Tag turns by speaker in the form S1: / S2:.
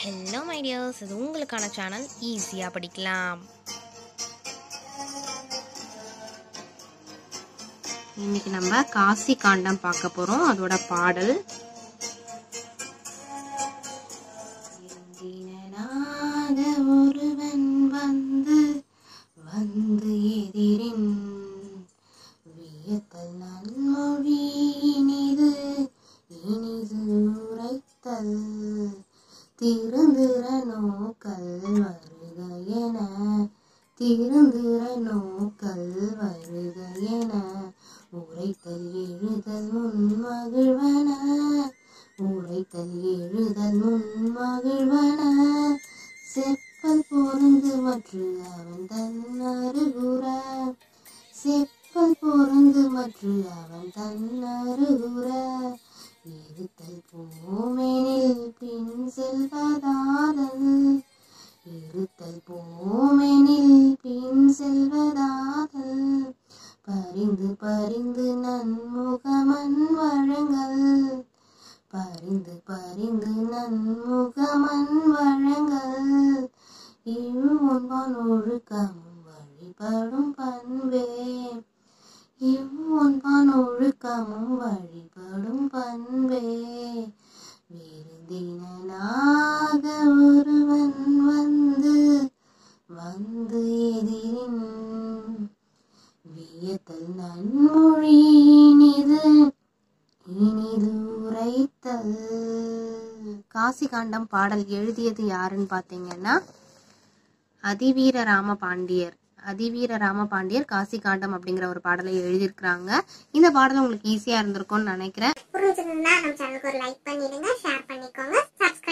S1: hello my dears இது உங்களுக்கான channel ஈஸியாக படிக்கலாம் இன்னைக்கு நம்ம காசி காண்டம் பார்க்க போகிறோம் அதோட பாடல் இருந்தினாக ஒருவன் வந்து வந்து எதிரின் வியத்தல் நன்மொழி இனிது இனிது உரைத்தல் திருந்திர நோக்கல் வருக என திருந்திர நோக்கல் வருக என உரைத்தல் எழுதல் முன் மகிழ்வன உரைத்தல் எழுதல் முன் மகிழ்வன செப்பல் பொருந்து மற்ற அவன் தன் அருகுற செப்பல் பொருந்து மற்ற அவன் தன் அருகுற இருத்தல் போமெனில் பின் செல்வதாதல் இருத்தல் போமெனில் பின் செல்வதாதல் பரிந்து பரிந்து நன்முகமன் வழங்கல் பரிந்து பரிந்து நன்முகமன் வழங்கல் இழுவொன்பான் ஒழுக்கமும் வழிபடும் பண்பே இவ்வொன்பான் ஒழுக்கமும் வழிபடும் பண்பே விருந்தினாக ஒருவன் வந்து வந்து எதிரின் வியத்தல் நன்மொழி இனிது இனிது உரைத்தல் காசி காண்டம் பாடல் எழுதியது யாருன்னு பார்த்தீங்கன்னா அதிவீர ராம பாண்டியர் அதிவீர ராம பாண்டியர் காசி காண்டம் அப்படிங்கிற ஒரு பாடலை எழுதியிருக்கிறாங்க இந்த பாடல் உங்களுக்கு ஈஸியா இருந்திருக்கும்னு நினைக்கிறேன்
S2: புரிஞ்சிருந்தா நம்ம சேனலுக்கு ஒரு லைக் பண்ணிடுங்க ஷேர் பண்ணிக்கோங்க சப்ஸ்கிரைப்